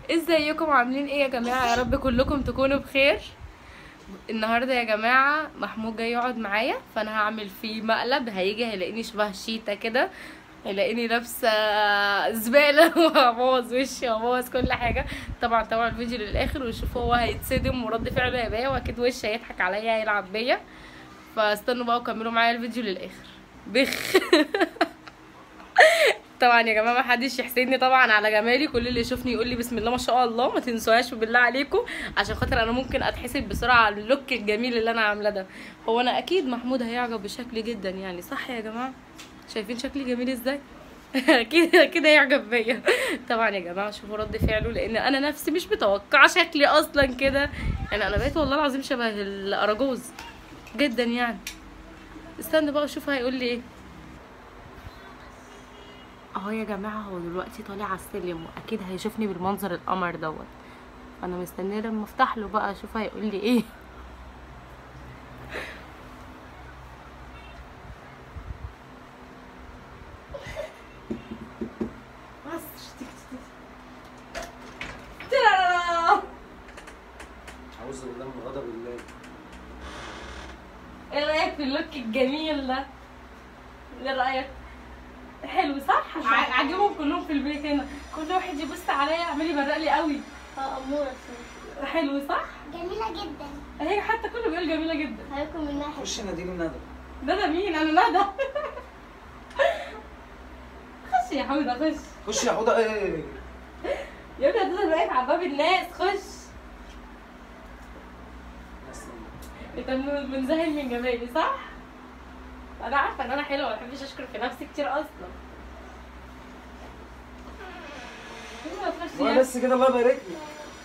ازيكم عاملين ايه يا جماعه يا رب كلكم تكونوا بخير النهارده يا جماعه محمود جاي يقعد معايا فانا هعمل فيه مقلب هيجي هيلاقيني شبه شيتا كده هيلاقيني لابسه زباله وهبوظ وشي وهبوظ كل حاجه طبعا طبعا الفيديو للاخر وشوفوا هو هيتصدم ورد فعله هيبقى ايه واكيد وش هيضحك عليا هيلعب بيا فاستنوا بقى وكملوا معايا الفيديو للاخر بخ طبعا يا جماعه ما حدش يحسدني طبعا على جمالي كل اللي يشوفني يقول لي بسم الله ما شاء الله ما تنسوهاش بالله عليكم عشان خاطر انا ممكن اتحسد بسرعه على اللوك الجميل اللي انا عاملاه ده هو انا اكيد محمود هيعجب بشكلي جدا يعني صح يا جماعه شايفين شكلي جميل ازاي اكيد اكيد هيعجب بيا طبعا يا جماعه شوفوا رد فعله لان انا نفسي مش متوقعه شكلي اصلا كده يعني انا بقيت والله العظيم شبه الاراجوز جدا يعني استنى بقى اشوف هيقول لي ايه اهو يا جماعه هو دلوقتي طالع على السلم واكيد هيشوفني بالمنظر القمر دوت انا مستنيه لما افتح له بقى اشوف هيقول لي ايه أعوذ بالله من غضب الله ايه رايك في اللوك الجميل ده ايه رايك حلو صح ع- عاجبهم كلهم في البيت هنا كل واحد يبص عليا عمال يبرق لي قوي اه أمورة حلو صح جميلة جدا هي حتى كله بيقول جميله جدا هيكون من ناحية خش ناديني ندى ندى مين انا ندى خش يا حوده خش خش يا حوضة ايه يا ابني ده واقف على باب الناس خش انت من- منزهل من جمالي صح انا عارفه ان انا حلوه ما بحبش اشكر في نفسي كتير اصلا يلا تخش وانا يلا. بس كده الله يبارك لي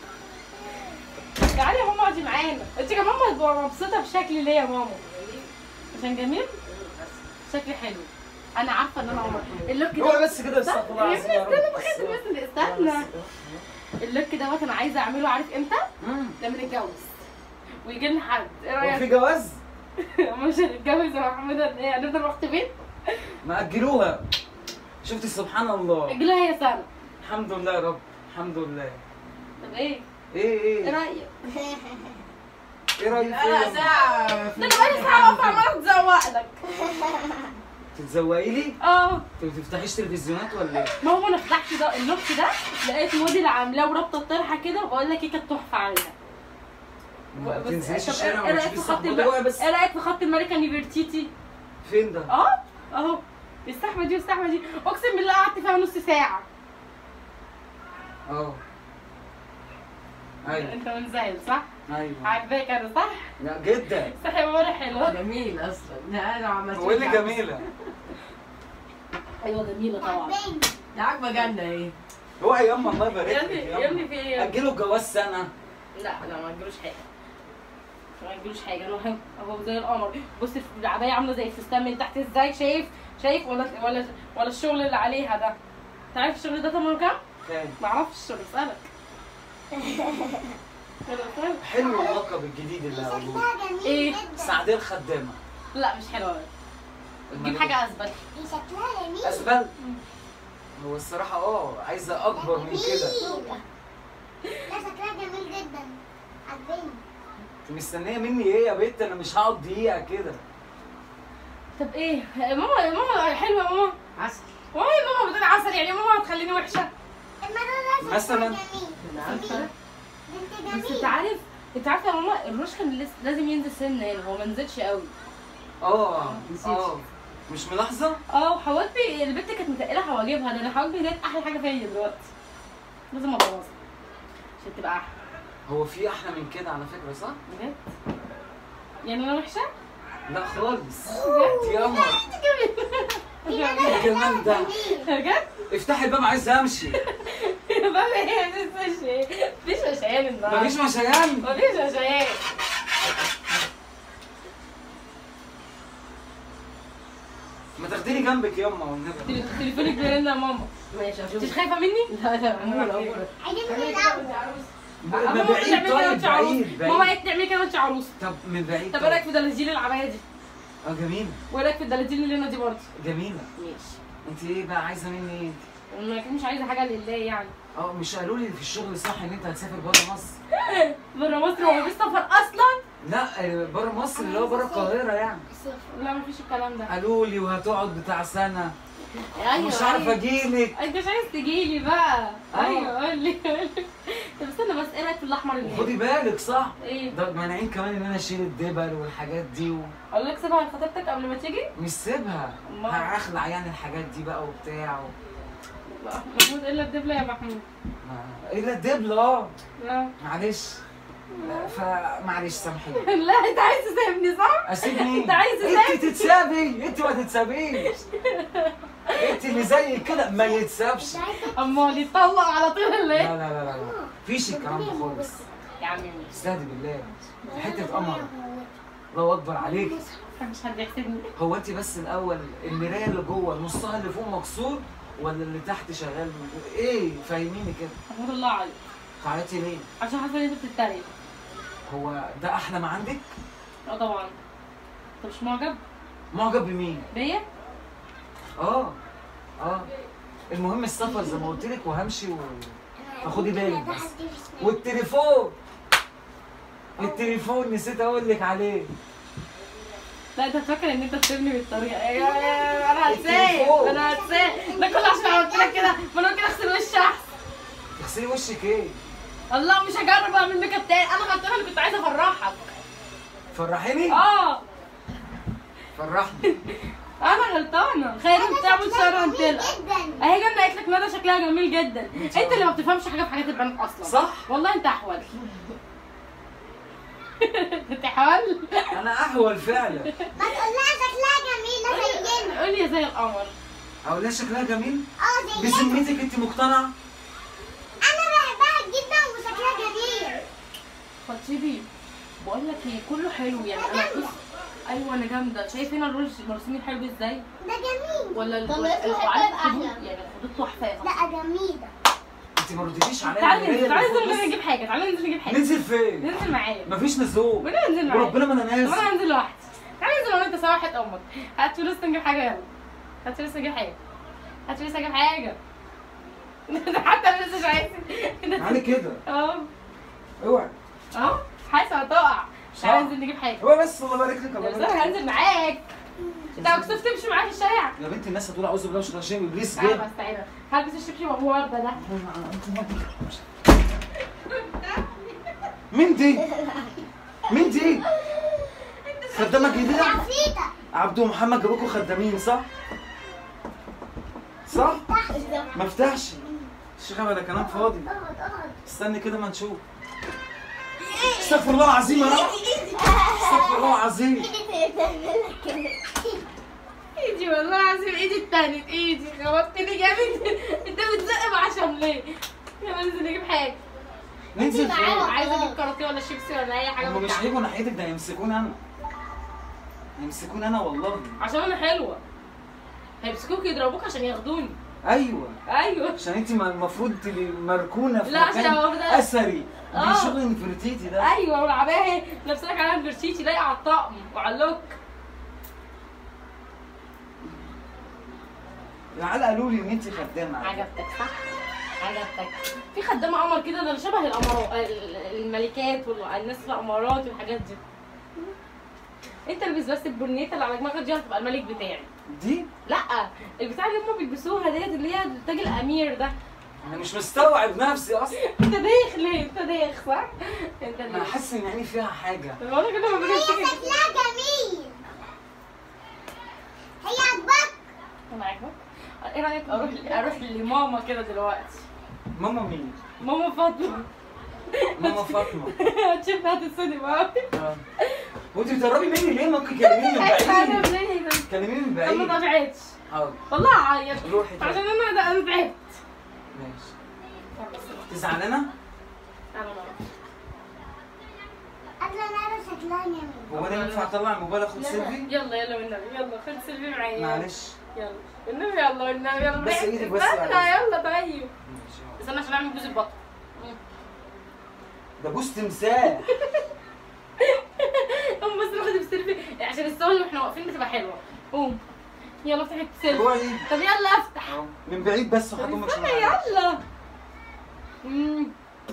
تعالي يا ماما اقعدي معانا انت كمان مبقى مبسوطه بشكلي ليه يا ماما عشان جميل شكلي حلو انا عارفه ان انا عمر اللوك اوعى ده بس كده استغفر الله يا العظيم ابني يا رب. استنى بخير بس استنى اللوك دوت انا عايزه اعمله عارف امتى مم. لما نتجوز ويجي لنا حد ايه هو في رايك جواز مش هنتجوز يا محمد ولا ايه هنفضل مخطوبين ما اجلوها شفتي سبحان الله اجلها هي سنه الحمد لله يا رب الحمد لله طب ايه ايه ايه ايه رايك ايه رايك لا فيا ساعة ده انا بقالي ساعه واقفه عماله اتزوق لك تتزوقي لي اه انت ما بتفتحيش تلفزيونات ولا ايه ما هو انا فتحت ده اللوك ده لقيت موديل عاملاه ورابطه الطرحه كده وبقول لك ايه كانت تحفه عليها ما بس- تنزليش طب الشارع ايه وما رايك تشوفي في خط الصحبه اوعى الم... بس ايه رايك في خط الملكه نيفرتيتي فين ده اه اهو السحبه دي والسحبه دي اقسم بالله قعدت فيها نص ساعه اه ايوه انت منزعج صح ايوه عاجباك انا صح لا جدا صح يا ماما حلوه جميل اصلا لا انا عملت هو إيه اللي جميله ايوه جميله طبعا عجباني ده عاجبه جنة ايه هو يا اما الله يبارك يا لك ابني يا يا أما. ابني في ايه يا ابني؟ اجلوا الجواز سنه لا لا ما تجيلوش حاجه ما تجيلوش حاجه انا اهو اهو زي القمر بص العبايه عامله زي الفستان من تحت ازاي شايف شايف ولا ولا ولا الشغل اللي عليها ده انت عارف الشغل ده ثمنه كام؟ كام ما اعرفش الشغل اسالك يلا اسألك. حلو اللقب الجديد اللي هقوله شكلها جميل إيه؟ جدا سعديه الخدامه لا مش حلوه بقى تجيب حاجه اثبت دي شكلها جميل اسبل هو الصراحه اه عايزه اكبر من كده جميل. لا شكلها جميل جدا عجباني انت مستنيه مني ايه يا بنت انا مش هقعد دقيقه كده طب ايه ماما ماما حلوه يا ماما عسل ماما يا ماما بتقول عسل يعني ماما هتخليني وحشه المرة مثلاً. شكلها جميل انا عارفه بنت بس انت جميل عارف انت عارفه يا ماما الروش كان لس- لازم ينزل سن هنا هو ما نزلش قوي اه نسيت. اه مش ملاحظه اه وحواجبي البنت كانت متقله حواجبها ده انا حواجبي ديت احلى حاجه فيا دلوقتي لازم ابوظها عشان تبقى احلى هو في احلى من كده على فكره صح بجد يعني انا وحشه لا خالص بجد يا قمر بجد الجمال ده بجد افتحي الباب عايز امشي بابا ايه مفيش ايه مفيش مشيان النهارده مفيش مشيان مفيش مشيان ما تاخديني جنبك ياما والنبي تلي- تليفونك بيرن يا ماما ماشي انت اشوف مش خايفه مني؟ لا لا امور امور عجبني الأول ما ماما بعيد تعملي كده طيب وانت عروسه بعيد ماما بعيد قالت تعملي كده وانت عروسه طب من بعيد طب ايه رايك طيب. في دلاديل العبايه دي؟ اه جميله وايه رايك في الدلاديل اللي هنا دي برضه؟ جميله ماشي انت ايه بقى عايزه مني ايه انا كده مش عايزه حاجه لله يعني اه مش قالوا لي في الشغل صح ان انت هتسافر بره مصر بره مصر هو مفيش سفر اصلا لا بره مصر اللي هو بره القاهره يعني لا مفيش الكلام ده قالوا لي وهتقعد بتاع سنه ايوه مش عارف أيوة. اجيلك انت مش عايز تجيلي بقى آه. ايوه قول لي قول لي. طب استنى بس ايه رايك في الاحمر اللي وخدي بالك صح ايه ده مانعين كمان ان انا اشيل الدبل والحاجات دي و... اقول لك سيبها لخطيبتك قبل ما تيجي مش سيبها أمال؟ هخلع يعني الحاجات دي بقى وبتاع و... لا، محمود الا الدبله يا محمود ما- الا الدبل اه لا معلش لا، فمعلش سامحيني لا انت عايز تسيبني صح؟ اسيب مين؟ انت عايز انت تتسابي انت ما تتسابيش انت اللي زي كده ما يتسابش انت عايز امال يتطلق على طول ولا لا ايه؟ لا لا لا لا فيش الكلام ده خالص يا عمي ماشي استهدي بالله حته قمر الله اكبر عليك مش حد يحسدني هو انت بس الاول المرايه اللي جوه نصها اللي فوق مكسور ولا اللي تحت شغال ايه فاهميني كده محمود الله عليك تعيطي ليه عشان حاسه ان انت بتتريق هو ده احلى ما عندك اه طبعا انت مش معجب معجب بمين بيا؟ اه اه المهم السفر زي ما قلت لك وهمشي و... فخدي بالك بس والتليفون التليفون نسيت اقول لك عليه لا انت فاكر ان انت بتبني بالطريقه ايوه ايوه انا هتسيب التليفون. انا هتسيب ده كله عشان عملت لك كده ما انا ممكن اغسل وشي احسن تغسلي وشك ايه الله مش هجرب اعمل ميك اب تاني انا غلطانه اللي كنت عايزه افرحك فرحيني اه فرحني انا غلطانه خير بتعمل شهر وانت جدا اهي جنة قالت لك ندى شكلها جميل جدا انت اللي ما بتفهمش حاجه في حاجات البنات اصلا صح والله انت احول انت احول انا احول فعلا ما تقول لها شكلها جميلة زينا قولي يا زي القمر اقول لها شكلها جميل اه زينا بذمتك انت مقتنعه انا بحبها جدا وشكلها جميل خطيبي بقول لك ايه كله حلو يعني انا بص ايوه انا جامده شايف هنا الرز مرسومين حلو ازاي ده جميل ولا ال- طب ولا- اسمه وعارف حتة الخدود أحلى. يعني الخدود تحفه يا لا خطيبي. جميلة انت ما رديتيش عليا تعالى المراية ننزل تعالى اللي فوق ننزل بس. نجيب حاجه تعالى ننزل نجيب حاجه ننزل فين ننزل معايا مفيش نزول وانا هنزل معايا وربنا ما انا طب نازل انا هنزل لوحدي تعالى ننزل انا وانت سوا حته امك هات فلوس نجيب حاجه يلا هات فلوس نجيب حاجه هات فلوس نجيب حاجه حتى الفلوس مش عايز تعالي كده اه اوعي اه حاسه هتقع صح. تعالى ننزل نجيب حاجه اوعي بس الله يبارك لك الله بس يبارك انا لك. هنزل معاك انت مكسوف تمشي معايا في الشارع يا بنت الناس هتقول اعوذ بالله من الشيطان الرجيم ابليس تعالى جه بس تعالى هلبس الشبشب وابو ورده ده مين دي؟ مين دي؟ خدامة جديدة؟ عفريتة عبده ومحمد جابوكوا خدامين صح؟ صح؟ ما افتحش الشيخ ده كلام فاضي اقعد اقعد استني كده ما نشوف استغفر الله العظيم يا رب استغفر الله العظيم ايدي تعمل لك كده ايدي والله العظيم ايدي التانية ايدي خبطتني جامد انت بتزق عشان ليه؟ يلا ننزل نجيب حاجه ننزل معانا. فين؟ عايزه اجيب كاراتيه ولا شيبسي ولا اي حاجه هم مش بتاع. هيجوا ناحيتك ده يمسكوني انا يمسكوني انا والله عشان انا حلوه هيمسكوك يضربوك عشان ياخدوني ايوه ايوه عشان انت المفروض تبقي مركونه في لا، عشان مكان هو ده- اثري دي آه. شغل نفرتيتي ده ايوه والعبايه اهي لابسه لك عليها البرشيتي لايقه على الطقم وعلى اللوك العيال قالوا لي ان انت خدامه عجبتك صح؟ عجبتك في خدامه قمر كده ده شبه الامارات ال- الملكات والناس في الامارات والحاجات دي انت البس بس البرنيته اللي على دماغك دي هتبقى الملك بتاعي دي لا البتاع اللي هم بيلبسوها ديت اللي هي تاج الامير ده انا مش مستوعب نفسي اصلا انت دايخ ليه انت دايخ صح انت انا اللي حاسس ان عيني فيها حاجه طب انا كده ما هي بجيبش شكلها جميل هي عجبك انا عاجبك ايه رايك اروح اروح لماما كده دلوقتي ماما مين ماما فاطمه ماما فاطمه هتشوفها هتتصدم قوي آه. وانت بتقربي مني ليه ممكن تكلميني من بعيد كلميني من طب ما بعيد طبيعتش حاضر والله عيط روحي طيب. عشان انا ده انا تعبت ماشي انت زعلانه انا ما قبل انا شكلها جميل هو انا ينفع اطلع الموبايل اخد سيلفي يلا يلا والنبي يلا خد سيلفي معايا معلش يلا والنبي يلا والنبي يلا بس ايدك بس استنى معلش. يلا طيب ماشي. استنى عشان اعمل جوز البطن ده بوس تمساح قوم بس ناخد السيلفي عشان الصور واحنا واقفين بتبقى حلوه قوم يلا افتح السيلفي هو ايه طب يلا افتح أهو. من بعيد بس طب وحط امك استنى شمال. يلا مم.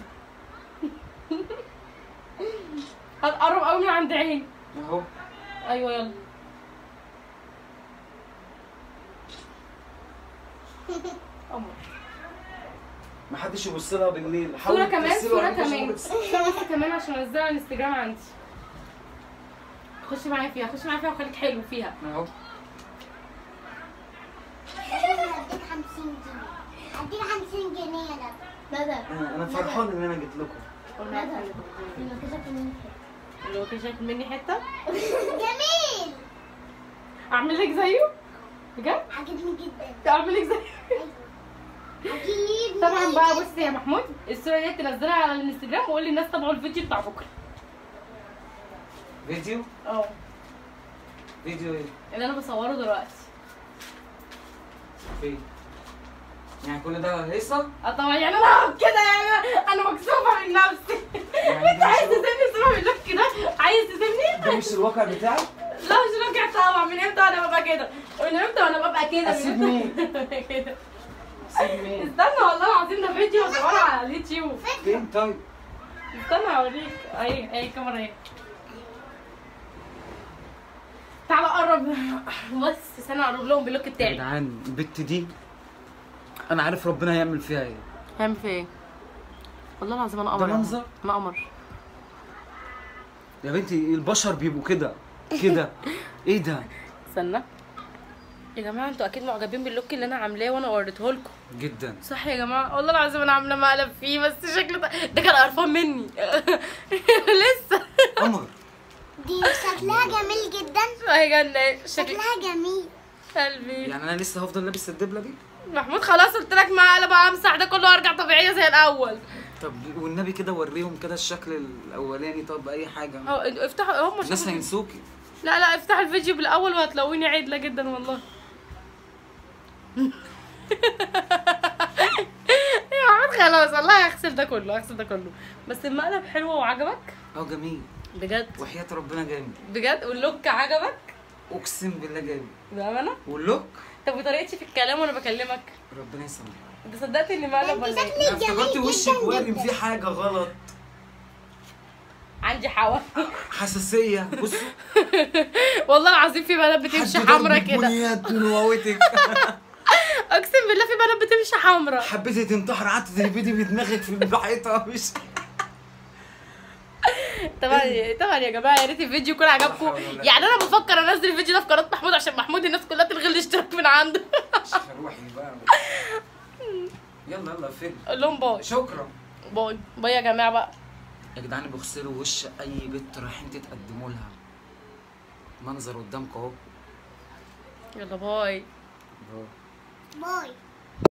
هتقرب قوي من عند عيني اهو ايوه يلا قمر ما حدش يبص لها بالليل صورة حاول كمان تبص لها صورة عليك عشان كمان بس- صورة بس كمان عشان انزلها على الانستجرام عندي خش معايا فيها خش معايا فيها وخليك حلو فيها اهو هديك 50 جنيه هديك 50 جنيه ده ندى انا أنا فرحان ان انا جيت لكم المكياج مني اللي هو كشف مني حتة جميل اعمل لك زيه بجد عجبني جدا اعمل لك زيه اكيد طبعا بقى بص يا محمود الصورة دي تنزلها على الانستجرام وقول للناس تابعوا الفيديو بتاع بكرة فيديو اه فيديو ايه اللي انا بصوره دلوقتي فين يعني كل ده هيصه اه طبعا يعني انا كده يعني انا مكسوفه من نفسي يعني انت ده عايز مش, تسيبني بسبب اللوك ده عايز تسيبني ده مش الواقع بتاعك لا مش لوك طبعا من امتى وانا ببقى كده من امتى وانا ببقى كده أسيب من مين؟ إمتى كده سيب مين استنى والله العظيم ده فيديو صوره على اليوتيوب فين طيب استنى اوريك اهي اهي الكاميرا اهي تعالى قرب بص استنى اقرب لهم باللوك يا بتاعي جدعان البت دي انا عارف ربنا هيعمل فيها ايه هعمل في ايه؟ والله العظيم انا ده قمر منظر؟ انا قمر يا بنتي البشر بيبقوا كده كده ايه ده استنى يا جماعه انتوا اكيد معجبين باللوك اللي انا عاملاه وانا وريته لكم جدا صح يا جماعه والله العظيم انا عامله مقلب فيه بس شكله ده, ده كان قرفان مني لسه قمر دي شكلها جميل جدا اهي جنة شكل شكلها جميل قلبي يعني انا لسه هفضل لابس الدبله دي محمود خلاص قلت لك مقلب امسح ده كله ارجع طبيعيه زي الاول طب والنبي كده وريهم كده الشكل الاولاني طب اي حاجه هو افتحوا هم الناس شافوا- هينسوكي لا لا افتح الفيديو بالاول وهتلاقوني عدله جدا والله يا محمود خلاص والله هغسل ده كله هغسل ده كله بس المقلب حلو وعجبك اه جميل بجد وحياة ربنا جامد بجد واللوك عجبك اقسم بالله جامد بامانه واللوك طب وطريقتي في الكلام وانا بكلمك ربنا يسامحك انت صدقت اني مقلب ولا ايه انا افتكرت وشك وارم فيه حاجه غلط عندي حوا حساسيه بصوا والله العظيم في بنات بتمشي حمرا كده بنيات موتك اقسم بالله في بنات بتمشي حمرا حبيتي تنتحر قعدت تربدي بدماغك في الحيطه مش طبعا طبعا يا جماعه يا ريت الفيديو يكون عجبكم لا حول ولا يعني انا بفكر انزل الفيديو ده في قناه محمود عشان محمود الناس كلها تلغي الاشتراك من عنده روحي بقى يلا يلا فين قول لهم باي شكرا باي باي يا جماعه بقى يا جدعان بغسلوا وش اي بنت رايحين تتقدموا لها منظر قدامكم اهو يلا باي باي